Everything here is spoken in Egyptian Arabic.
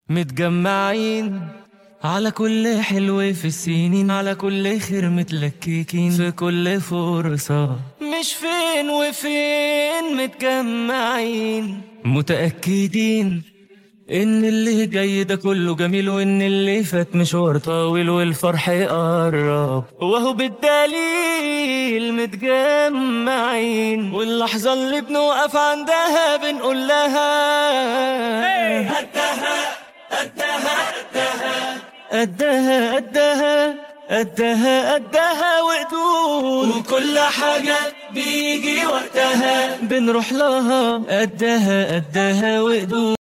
متجمعين على كل حلو في السنين على كل خير متلككين في كل فرصة مش فين وفين متجمعين متأكدين إن اللي جاي ده كله جميل وإن اللي فات مشوار طويل والفرح قرب وهو بالدليل متجمعين واللحظة اللي بنوقف عندها بنقول لها قدها قدها قدها قدها قدها قدها وقدود وكل حاجة بيجي وقتها بنروح لها قدها قدها وقدود